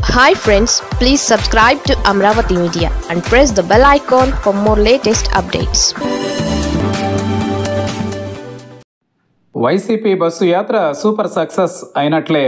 hi friends please subscribe to Amaravati media and press the bell icon for more latest updates YCP bus యాత్ర super success అయినట్లే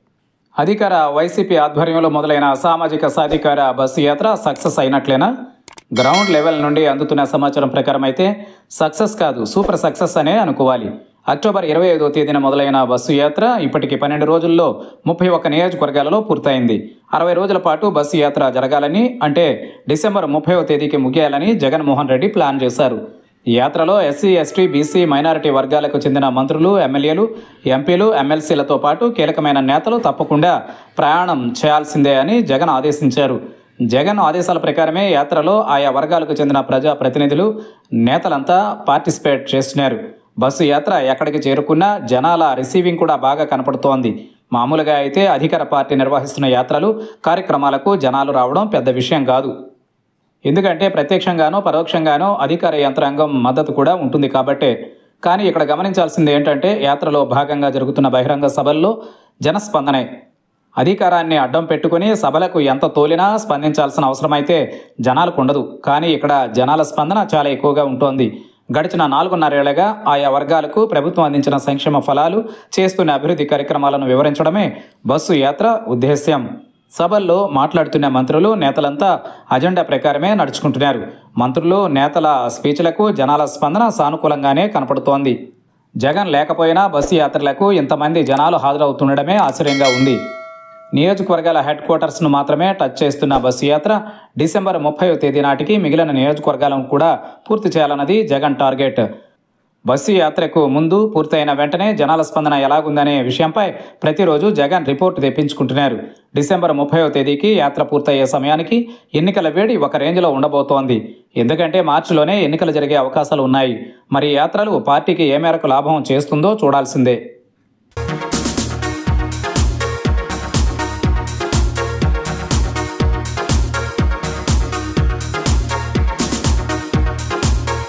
అధికార వైసీపీ ఆధ్వర్యంలో మొదలైన సామాజిక సాధికార బస్సు యాత్ర సక్సెస్ అయినట్లేనా గ్రౌండ్ లెవెల్ నుండి అందుతున్న సమాచారం ప్రకారం అయితే సక్సెస్ కాదు సూపర్ సక్సెస్ అనే అనుకోవాలి అక్టోబర్ ఇరవై ఐదో తేదీన మొదలైన బస్సు యాత్ర ఇప్పటికి పన్నెండు రోజుల్లో ముప్పై ఒక్క నియోజకవర్గాలలో పూర్తయింది అరవై రోజుల పాటు బస్సు యాత్ర జరగాలని అంటే డిసెంబర్ ముప్పైవ తేదీకి ముగియాలని జగన్మోహన్ రెడ్డి ప్లాన్ చేశారు ఈ యాత్రలో ఎస్సీ ఎస్టీ బీసీ మైనారిటీ వర్గాలకు చెందిన మంత్రులు ఎమ్మెల్యేలు ఎంపీలు ఎమ్మెల్సీలతో పాటు కీలకమైన నేతలు తప్పకుండా ప్రయాణం చేయాల్సిందే అని జగన్ ఆదేశించారు జగన్ ఆదేశాల ప్రకారమే యాత్రలో ఆయా వర్గాలకు చెందిన ప్రజా ప్రతినిధులు నేతలంతా పార్టిసిపేట్ చేస్తున్నారు బస్సు యాత్ర ఎక్కడికి చేరుకున్నా జనాల రిసీవింగ్ కూడా బాగా కనపడుతోంది మామూలుగా అయితే అధికార పార్టీ నిర్వహిస్తున్న యాత్రలు కార్యక్రమాలకు జనాలు రావడం పెద్ద విషయం కాదు ఎందుకంటే ప్రత్యక్షంగానో పరోక్షంగానో అధికార యంత్రాంగం మద్దతు కూడా ఉంటుంది కాబట్టే కానీ ఇక్కడ గమనించాల్సింది ఏంటంటే యాత్రలో భాగంగా జరుగుతున్న బహిరంగ సభల్లో జనస్పందనే అధికారాన్ని అడ్డం పెట్టుకుని సభలకు ఎంత తోలినా స్పందించాల్సిన అవసరమైతే జనాలకు ఉండదు కానీ ఇక్కడ జనాల స్పందన చాలా ఎక్కువగా ఉంటోంది గడిచిన నాలుగున్నరేళ్లుగా ఆయా వర్గాలకు ప్రభుత్వం అందించిన సంక్షేమ ఫలాలు చేస్తున్న అభివృద్ధి కార్యక్రమాలను వివరించడమే బస్సు యాత్ర ఉద్దేశ్యం సభల్లో మాట్లాడుతున్న మంత్రులు నేతలంతా అజెండా ప్రకారమే నడుచుకుంటున్నారు మంత్రులు నేతల స్పీచ్లకు జనాల స్పందన సానుకూలంగానే కనపడుతోంది జగన్ లేకపోయినా బస్సు యాత్రలకు ఇంతమంది జనాలు హాజరవుతుండడమే ఆశ్చర్యంగా ఉంది నియోజకవర్గాల హెడ్ క్వార్టర్స్ను మాత్రమే టచ్ చేస్తున్న బస్సు యాత్ర డిసెంబర్ ముప్పైవ తేదీ నాటికి మిగిలిన నియోజకవర్గాలను కూడా పూర్తి చేయాలన్నది జగన్ టార్గెట్ బస్సు యాత్రకు ముందు పూర్తయిన వెంటనే జనాల స్పందన ఎలాగుందనే విషయంపై ప్రతిరోజు జగన్ రిపోర్టు తెప్పించుకుంటున్నారు డిసెంబర్ ముప్పైవ తేదీకి యాత్ర పూర్తయ్యే సమయానికి ఎన్నికల వేడి ఒక రేంజ్లో ఉండబోతోంది ఎందుకంటే మార్చిలోనే ఎన్నికలు జరిగే అవకాశాలు ఉన్నాయి మరి ఈ యాత్రలు పార్టీకి ఏ మేరకు లాభం చేస్తుందో చూడాల్సిందే